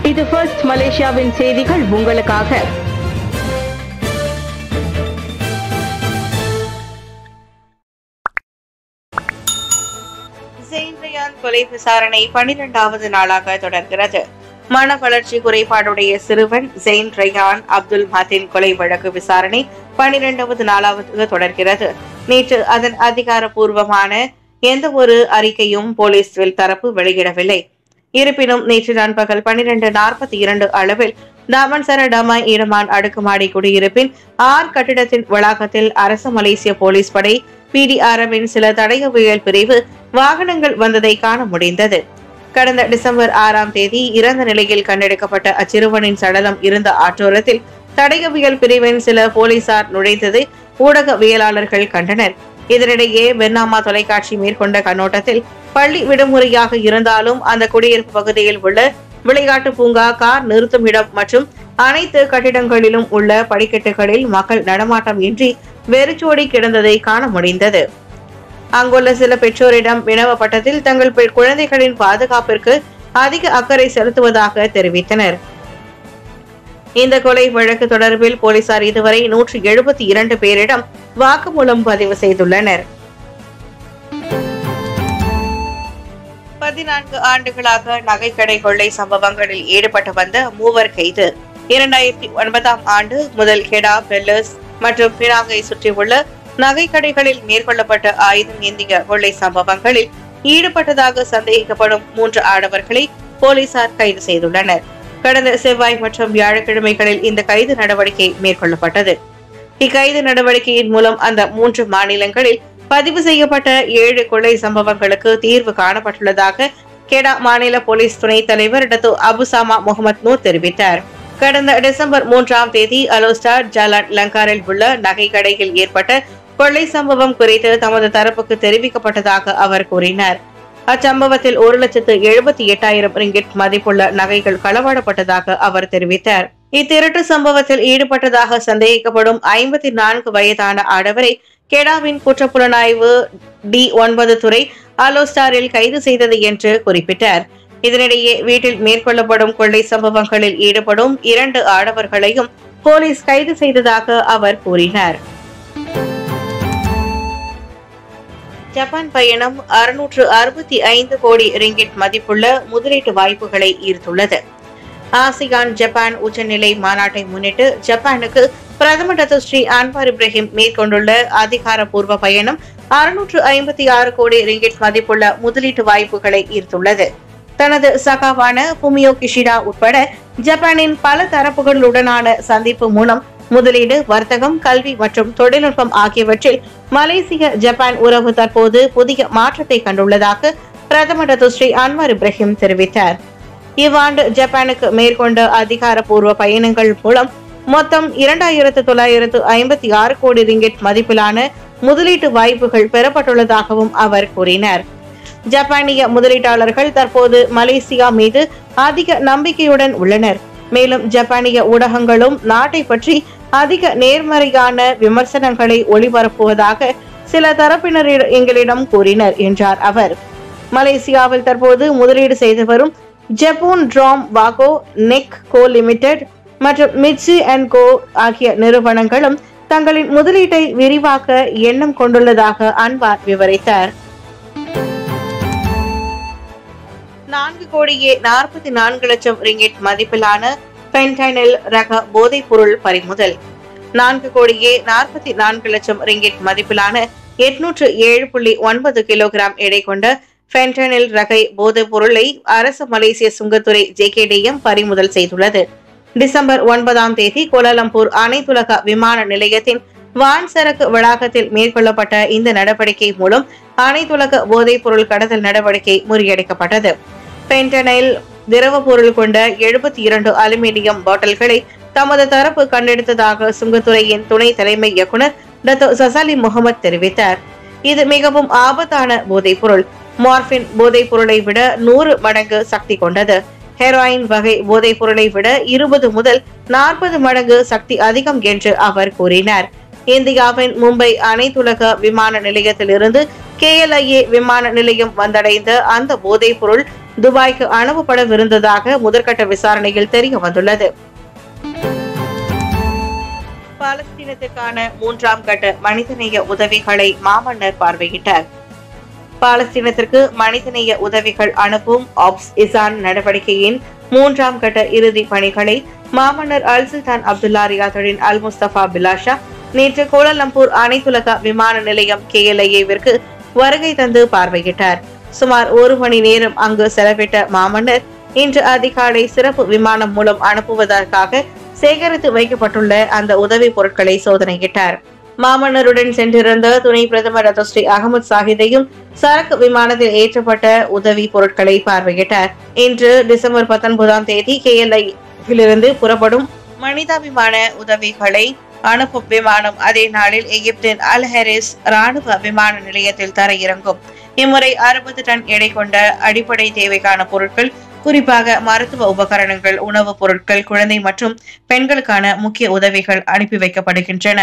இது ஃபர்ஸ்ட் மலேசியாவின் செய்திகள் உங்களுக்காக ஜெயின் ரயான் கொலை விசாரணை பனிரெண்டாவது நாளாக தொடர்கிறது மன வளர்ச்சி குறைபாடுடைய சிறுவன் ஜெயின் ரயான் அப்துல் மதீன் கொலை வழக்கு விசாரணை பனிரெண்டாவது நாளாவது தொடர்கிறது நேற்று அதன் அதிகாரப்பூர்வமான எந்த ஒரு அறிக்கையும் போலீஸ் தரப்பு வெளியிடவில்லை இருப்பினும் நேற்று நண்பகல் பனிரெண்டு நாற்பத்தி இரண்டு அளவில் தாமன்சர டமாய் ஈடமான் அடுக்குமாடி குடியிருப்பின் ஆர் கட்டிடத்தின் வளாகத்தில் அரசு மலேசிய போலீஸ் படை பிடிஆர்எம்மின் சில தடயவியல் பிரிவு வாகனங்கள் வந்ததை காண முடிந்தது கடந்த டிசம்பர் ஆறாம் தேதி இறந்த நிலையில் கண்டெடுக்கப்பட்ட அச்சிறுவனின் சடலம் இருந்த ஆற்றோரத்தில் தடயவியல் பிரிவின் சில போலீசார் நுழைந்ததை ஊடகவியலாளர்கள் கண்டனர் இதனிடையே பெர்னாமா தொலைக்காட்சி மேற்கொண்ட கண்ணோட்டத்தில் பள்ளி விடுமுறையாக இருந்தாலும் அந்த குடியிருப்பு பகுதியில் உள்ள விளையாட்டு பூங்கா கார் நிறுத்தும் இடம் மற்றும் அனைத்து கட்டிடங்களிலும் உள்ள படிக்கட்டுகளில் மக்கள் நடமாட்டம் இன்றி வெறிச்சோடி கிடந்ததை காண முடிந்தது அங்குள்ள சில பெற்றோரிடம் வினவப்பட்டதில் தங்கள் பெ- குழந்தைகளின் பாதுகாப்பிற்கு அதிக அக்கறை செலுத்துவதாக தெரிவித்தனர் இந்த கொலை வழக்கு தொடர்பில் போலீசார் இதுவரை நூற்றி எழுபத்தி இரண்டு பேரிடம் வாக்குமூலம் பதிவு செய்துள்ளனர் பதினான்கு ஆண்டுகளாக நகைக்கடை கொள்ளை சம்பவங்களில் ஈடுபட்டு வந்த மூவர் கைது இரண்டாயிரத்தி ஒன்பதாம் ஆண்டு முதல் கெடா பெல்லஸ் மற்றும் பினாங்கை சுற்றியுள்ள நகைக்கடைகளில் மேற்கொள்ளப்பட்ட ஆயுதம் ஏந்திய கொள்ளை சம்பவங்களில் ஈடுபட்டதாக சந்தேகிக்கப்படும் மூன்று ஆடவர்களை போலீசார் கைது செய்துள்ளனர் கடந்த செவ்வாய் மற்றும் வியாழக்கிழமைகளில் இந்த கைது நடவடிக்கை மேற்கொள்ளப்பட்டது இக்கைது நடவடிக்கையின் மூலம் அந்த மூன்று மாநிலங்களில் பதிவு செய்யப்பட்ட ஏழு கொள்ளை சம்பவங்களுக்கு தீர்வு காணப்பட்டுள்ளதாக கெடா மாநில போலீஸ் துணைத் தலைவர் டத்து அபுசாமா முகமது நூர் தெரிவித்தார் கடந்த டிசம்பர் மூன்றாம் தேதி அலோஸ்டார் ஜலான் லங்காரில் உள்ள நகை கடையில் ஏற்பட்ட கொள்ளை சம்பவம் குறித்து தமது தரப்புக்கு தெரிவிக்கப்பட்டதாக அவர் கூறினார் அச்சம்பவத்தில் ஒரு லட்சத்து எழுபத்தி எட்டாயிரம் ரிங்கிட் மதிப்புள்ள நகைகள் களவாடப்பட்டதாக அவர் தெரிவித்தார் இத்திருட்டு சம்பவத்தில் ஈடுபட்டதாக சந்தேகிக்கப்படும் ஐம்பத்தி நான்கு வயதான ஆடவரை கெடாவின் குற்றப்புலனாய்வு டி ஒன்பது துறை அலோஸ்டாரில் கைது செய்தது என்று குறிப்பிட்டார் இதனிடையே வீட்டில் மேற்கொள்ளப்படும் கொள்ளை சம்பவங்களில் ஈடுபடும் இரண்டு ஆடவர்களையும் போலீஸ் கைது செய்ததாக அவர் கூறினார் ஜப்பான் பயணம் அறுநூற்று அறுபத்தி ஐந்து கோடி ரிங்கிட் மதிப்புள்ள முதலீட்டு வாய்ப்புகளை ஈர்த்துள்ளது ஆசியான் ஜப்பான் உச்சநிலை மாநாட்டை முன்னிட்டு ஜப்பானுக்கு பிரதமர் டத்து ஸ்ரீ அன்வார் இப்ராஹிம் மேற்கொண்டுள்ள அதிகாரப்பூர்வ பயணம் அறுநூற்று ஐம்பத்தி ஆறு கோடி ரிங்கிட் மதிப்புள்ள முதலீட்டு வாய்ப்புகளை ஈர்த்துள்ளது தனது சகாவான ஃபுமியோ கிஷிடா உட்பட ஜப்பானின் பல தரப்புகளுடனான சந்திப்பு மூலம் முதலீடு வர்த்தகம் கல்வி மற்றும் தொழில்நுட்பம் ஆகியவற்றில் மலேசிய ஜப்பான் உறவு தற்போது புதிய மாற்றத்தை கண்டுள்ளதாக பிரதமர் டத்து ஸ்ரீ அன்வார் இப்ராஹிம் தெரிவித்தார் இவ்வாண்டு ஜப்பானுக்கு மேற்கொண்ட அதிகாரப்பூர்வ பயணங்கள் மூலம் மொத்தம் இரண்டாயிரத்து தொள்ளாயிரத்து ஐம்பத்தி ஆறு கோடி ரிங்கெட் மதிப்பிலான முதலீட்டு வாய்ப்புகள் பெறப்பட்டுள்ளதாகவும் அவர் கூறினார் ஜப்பானிய முதலீட்டாளர்கள் தற்போது மலேசியா மீது அதிக நம்பிக்கையுடன் உள்ளனர் மேலும் ஜப்பானிய ஊடகங்களும் நாட்டை பற்றி அதிக நேர்மறையான விமர்சனங்களை ஒளிபரப்புவதாக சில தரப்பினர் எங்களிடம் கூறினர் என்றார் அவர் மலேசியாவில் தற்போது முதலீடு செய்து வரும் ஜப்பான் ட்ராம் வாகோ நெக் கோ லிமிடெட் மற்றும் மிட்சி அண்ட் கோ ஆகிய நிறுவனங்களும் தங்களின் முதலீட்டை விரிவாக்க எண்ணம் கொண்டுள்ளதாக அன்வார் விவரித்தார் நான்கு கோடியே நாற்பத்தி நான்கு லட்சம் ரிங்கெட் மதிப்பிலான பென்டைனில் ரக போதைப் பொருள் பறிமுதல் நான்கு கோடியே நாற்பத்தி நான்கு லட்சம் ரிங்கெட் மதிப்பிலான எட்நூற்று ஏழு புள்ளி ஒன்பது கிலோகிராம் எடை கொண்ட ஃபென்டனில் ரகை போதைப் பொருளை அரசு மலேசிய சுங்கத்துறை ஜேகேடிஎம் பறிமுதல் செய்துள்ளது டிசம்பர் ஒன்பதாம் தேதி கோலாலம்பூர் அனைத்துலக விமான நிலையத்தின் வான் சரக்கு வளாகத்தில் மேற்கொள்ளப்பட்ட இந்த நடவடிக்கை மூலம் அனைத்துலக போதைப் பொருள் கடத்தல் நடவடிக்கை முறியடிக்கப்பட்டது பென்டனைல் திரவ பொருள் கொண்ட எழுபத்தி இரண்டு அலுமினியம் பாட்டில்களை தமது தரப்பு கண்டெடுத்ததாக சுங்கத்துறையின் துணை தலைமை இயக்குனர் டத்தோ சசாலி முகமது தெரிவித்தார் இது மிகவும் ஆபத்தான போதைப் பொருள் மார்பின் போதைப் பொருளை விட நூறு மடங்கு சக்தி கொண்டது ஹெராயின் வகை போதைப் பொருளை விட இருபது முதல் நாற்பது மடங்கு சக்தி அதிகம் என்று அவர் கூறினார் இந்தியாவின் மும்பை அனைத்துலக விமான நிலையத்திலிருந்து கேஎல்ஐஏ விமான நிலையம் வந்தடைந்த அந்த போதைப் பொருள் துபாய்க்கு அனுப்பப்படவிருந்ததாக முதற்கட்ட விசாரணையில் தெரிய வந்துள்ளது பாலஸ்தீனத்திற்கான மூன்றாம் கட்ட மனிதநேய உதவிகளை மாமன்னர் பார்வையிட்டார் பாலஸ்தீனத்திற்கு மனிதநேய உதவிகள் அனுப்பும் ஆப்ஸ் இசான் நடவடிக்கையின் மூன்றாம் கட்ட இறுதி பணிகளை மாமன்னர் அல் சுல்தான் அப்துல்லா ரியாதரின் அல் முஸ்தபா பிலாஷா நேற்று கோலாலம்பூர் அனைத்துலக விமான நிலையம் கேஎல்ஐஏவிற்கு வருகை தந்து பார்வையிட்டார் சுமார் ஒரு மணி நேரம் அங்கு செலவிட்ட மாமன்னர் இன்று அதிகாலை சிறப்பு விமானம் மூலம் அனுப்புவதற்காக சேகரித்து வைக்கப்பட்டுள்ள அந்த உதவி பொருட்களை சோதனையிட்டார் மாமன்னருடன் சென்றிருந்த துணை பிரதமர் ரத்தஸ்ரீ அகமது சாஹிதையும் சரக்கு விமானத்தில் ஏற்றப்பட்ட உதவி பொருட்களை பார்வையிட்டார் இன்று டிசம்பர் பத்தொன்பதாம் தேதி கேஎல்ஐ இருந்து புறப்படும் மனிதாபிமான உதவிகளை அனுப்பும் விமானம் அதே நாளில் எகிப்தின் அல் ஹெரிஸ் ராணுவ விமான நிலையத்தில் தரையிறங்கும் இம்முறை அறுபது டன் எடை கொண்ட அடிப்படை தேவைக்கான பொருட்கள் குறிப்பாக மருத்துவ உபகரணங்கள் உணவுப் பொருட்கள் குழந்தை மற்றும் பெண்களுக்கான முக்கிய உதவிகள் அனுப்பி வைக்கப்படுகின்றன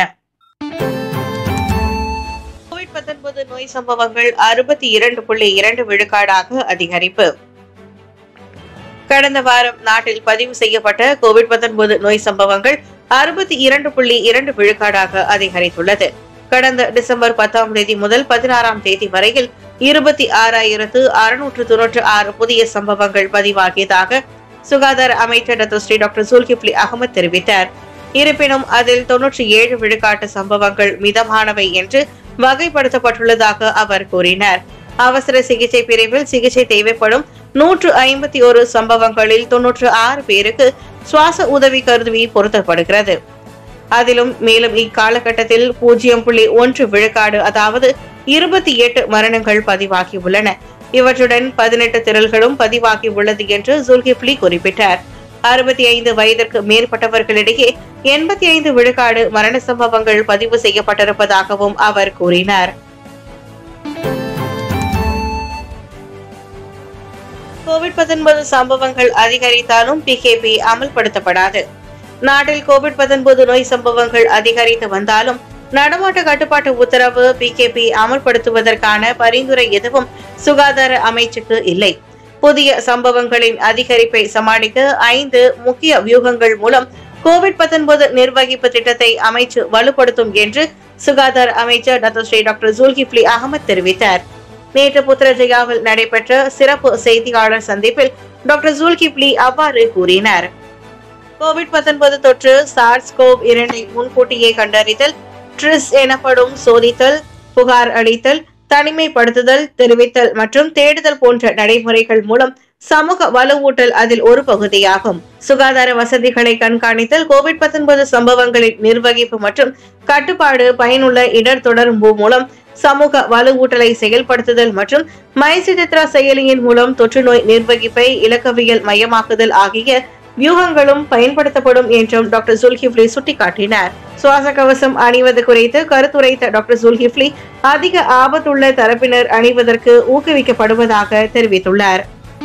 கோவிட் பத்தொன்பது நோய் சம்பவங்கள் அறுபத்தி இரண்டு புள்ளி இரண்டு விழுக்காடாக அதிகரிப்பு கடந்த வாரம் நாட்டில் பதிவு செய்யப்பட்ட கோவிட் பத்தொன்பது நோய் சம்பவங்கள் அறுபத்தி இரண்டு புள்ளி இரண்டு விழுக்காடாக அதிகரித்துள்ளது கடந்த டிசம்பர் பத்தாம் தேதி முதல் பதினாறாம் தேதி வரையில் இருபத்தி ஆறாயிரத்து அறுநூற்று தொன்னூற்று ஆறு புதிய சம்பவங்கள் பதிவாகியதாக சுகாதார அமைச்சர் doctor Sri doctor Zulkifli Ahmad தெரிவித்தார் இருப்பினும் அதில் தொன்னூற்றி ஏழு விழுக்காட்டு சம்பவங்கள் மிதமானவை என்று வகைப்படுத்தப்பட்டுள்ளதாக அவர் கூறினார் அவசர சிகிச்சை பிரிவில் சிகிச்சை தேவைப்படும் நூற்று ஐம்பத்தி ஒரு சம்பவங்களில் தொன்னூற்று ஆறு பேருக்கு சுவாச உதவி கருவி பொருத்தப்படுகிறது அதிலும் மேலும் இக்காலகட்டத்தில் பூஜ்ஜியம் புள்ளி ஒன்று விழுக்காடு அதாவது இருபத்தி எட்டு மரணங்கள் பதிவாகி உள்ளன இவற்றுடன் பதினெட்டு திரள்களும் பதிவாகி உள்ளது என்று ஜுல்கிப்லி குறிப்பிட்டார் அறுபத்தி ஐந்து வயதிற்கு மேற்பட்டவர்களிடையே எண்பத்தி ஐந்து விழுக்காடு மரண சம்பவங்கள் பதிவு செய்யப்பட்டிருப்பதாகவும் அவர் கூறினார் கோவிட் பத்தொன்பது சம்பவங்கள் அதிகரித்தாலும் பிகேபி அமல்படுத்தப்படாது நாட்டில் கோவிட் பத்தொன்பது நோய் சம்பவங்கள் அதிகரித்து வந்தாலும் நடமாட்ட கட்டுப்பாட்டு உத்தரவு பிகேபி அமல்படுத்துவதற்கான பரிந்துரை எதுவும் சுகாதார அமைச்சுக்கு இல்லை புதிய சம்பவங்களின் அதிகரிப்பை சமாளிக்க ஐந்து முக்கிய வியூகங்கள் மூலம் கோவிட் பத்தொன்பது நிர்வகிப்பு திட்டத்தை அமைச்சு வலுப்படுத்தும் என்று சுகாதார அமைச்சர் doctor Sri doctor Zulkifli Ahmad தெரிவித்தார் நேற்று புத்திரஜயாவில் நடைபெற்ற சிறப்பு செய்தியாளர் சந்திப்பில் டாக்டர் ஜூல்கிப்லி அவ்வாறு கூறினார் கோவிட் பத்தொன்பது தொற்று சார்ஸ் கோவ் இரண்டை முன்கூட்டியே கண்டறிதல் ட்ரிஸ் எனப்படும் சோதித்தல் புகார் அளித்தல் தனிமைப்படுத்துதல் தெரிவித்தல் மற்றும் தேடுதல் போன்ற நடைமுறைகள் மூலம் சமூக வலுவூட்டல் அதில் ஒரு பகுதியாகும் சுகாதார வசதிகளை கண்காணித்தல் கோவிட் பத்தொன்பது சம்பவங்களின் நிர்வகிப்பு மற்றும் கட்டுப்பாடு பயனுள்ள இடர் தொடர்பு மூலம் சமூக வலுவூட்டலை செயல்படுத்துதல் மற்றும் மைசிதித்ரா செயலியின் மூலம் தொற்றுநோய் நிர்வகிப்பை இலக்கவியல் மையமாக்குதல் ஆகிய வியூகங்களும் பயன்படுத்தப்படும் என்றும் டாக்டர் சுல்கிப்லி சுட்டிக்காட்டினார் சுவாச கவசம் அணிவது குறித்து கருத்துரைத்த டாக்டர் சுல்கிப்லி அதிக ஆபத்துள்ள தரப்பினர் அணிவதற்கு ஊக்குவிக்கப்படுவதாக தெரிவித்துள்ளார்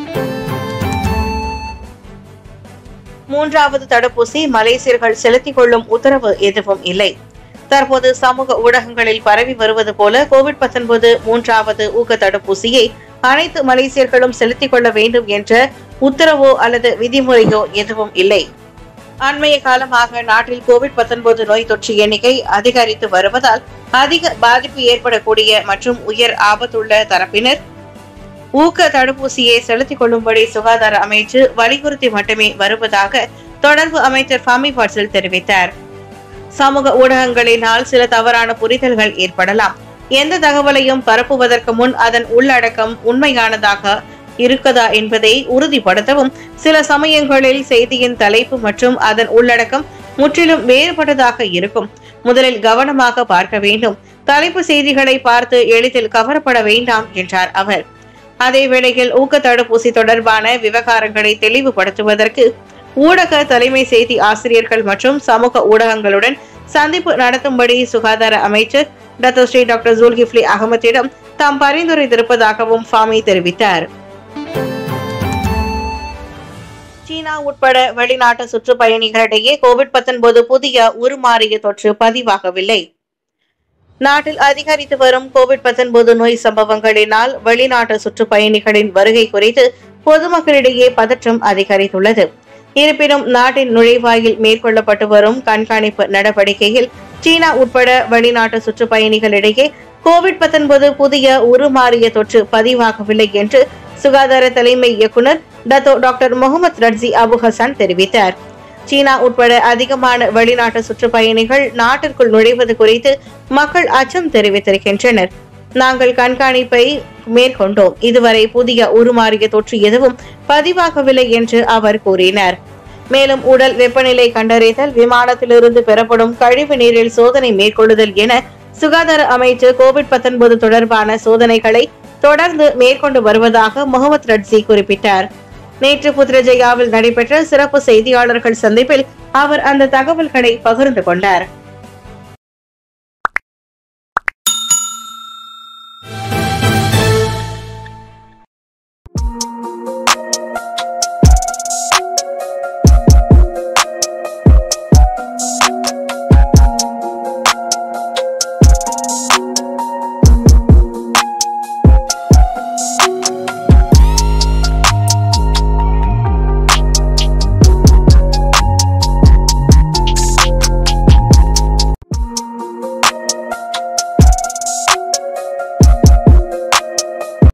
மூன்றாவது தடுப்பூசி மலேசியர்கள் செலுத்திக் கொள்ளும் உத்தரவு எதுவும் இல்லை தற்போது சமூக ஊடகங்களில் பரவி வருவது போல கோவிட் 19 மூன்றாவது ஊக்க தடுப்பூசியை அனைத்து மலேசியர்களும் செலுத்திக் கொள்ள வேண்டும் என்ற உத்தரவோ அல்லது விதிமுறையோ எதுவும் இல்லை அண்மைய காலமாக நாட்டில் கோவிட் 19 நோய் தொற்று எண்ணிக்கை அதிகரித்து வருவதால் அதிக பாதிப்பு ஏற்படக்கூடிய மற்றும் உயர் ஆபத்துள்ள தரப்பினர் ஊக்க தடுப்பூசியை செலுத்திக் கொள்ளும்படி சுகாதார அமைச்சு வலியுறுத்தி மட்டுமே வருவதாக தொடர்பு அமைச்சர் ஃபாமி பாட்சல் தெரிவித்தார் சமூக ஊடகங்களினால் சில தவறான புரிதல்கள் ஏற்படலாம் எந்த தகவலையும் பரப்புவதற்கு முன் அதன் உள்ளடக்கம் உண்மையானதாக இருக்கதா என்பதை உறுதிப்படுத்தவும் சில சமயங்களில் செய்தியின் தலைப்பு மற்றும் அதன் உள்ளடக்கம் முற்றிலும் வேறுபட்டதாக இருக்கும் முதலில் கவனமாக பார்க்க வேண்டும் தலைப்பு செய்திகளை பார்த்து எளிதில் கவரப்பட வேண்டாம் என்றார் அவர் அதே வேளையில் ஊக்க தடுப்பூசி தொடர்பான விவகாரங்களை தெளிவுபடுத்துவதற்கு ஊடக தலைமை செய்தி ஆசிரியர்கள் மற்றும் சமூக ஊடகங்களுடன் சந்திப்பு நடத்தும்படி சுகாதார அமைச்சர் டாக்டர் ஸ்ரீ டாக்டர் ஜூல்கிஃப்லி அகமதிடம் தாம் பரிந்துரைத்திருப்பதாகவும் ஃபாமி தெரிவித்தார் சீனா உட்பட வெளிநாட்டு சுற்றுப்பயணிகளிடையே கோவிட் 19 புதிய உருமாறிய தொற்று பதிவாகவில்லை நாட்டில் அதிகரித்து வரும் கோவிட் 19 நோய் சம்பவங்களினால் வெளிநாட்டு சுற்றுப்பயணிகளின் வருகை குறித்து பொதுமக்களிடையே பதற்றம் அதிகரித்துள்ளது இருப்பினும் நாட்டின் நுழைவாயில் மேற்கொள்ளப்பட்டு வரும் கண்காணிப்பு நடவடிக்கையில் சீனா உட்பட வெளிநாட்டு சுற்றுப்பயணிகளிடையே கோவிட் 19 புதிய உருமாறிய தொற்று பதிவாகவில்லை என்று சுகாதார தலைமை இயக்குனர் Dato doctor Mohamad Radzi Abu Hassan தெரிவித்தார் சீனா உட்பட அதிகமான வெளிநாட்டு சுற்றுப்பயணிகள் நாட்டிற்குள் நுழைவது குறித்து மக்கள் அச்சம் தெரிவித்திருக்கின்றனர் நாங்கள் கண்காணிப்பை மேற்கொண்டோம் இதுவரை புதிய உருமாறிய தொற்று எதுவும் பதிவாகவில்லை என்று அவர் கூறினார் மேலும் உடல் வெப்பநிலை கண்டறிதல் விமானத்திலிருந்து பெறப்படும் கழிவு நீரில் சோதனை மேற்கொள்ளுதல் என சுகாதார அமைச்சு கோவிட் 19 தொடர்பான சோதனைகளை தொடர்ந்து மேற்கொண்டு வருவதாக முகமது ரட்சி குறிப்பிட்டார் நேற்று புத்ரஜயாவில் நடைபெற்ற சிறப்பு செய்தியாளர்கள் சந்திப்பில் அவர் அந்த தகவல்களை பகிர்ந்து கொண்டார்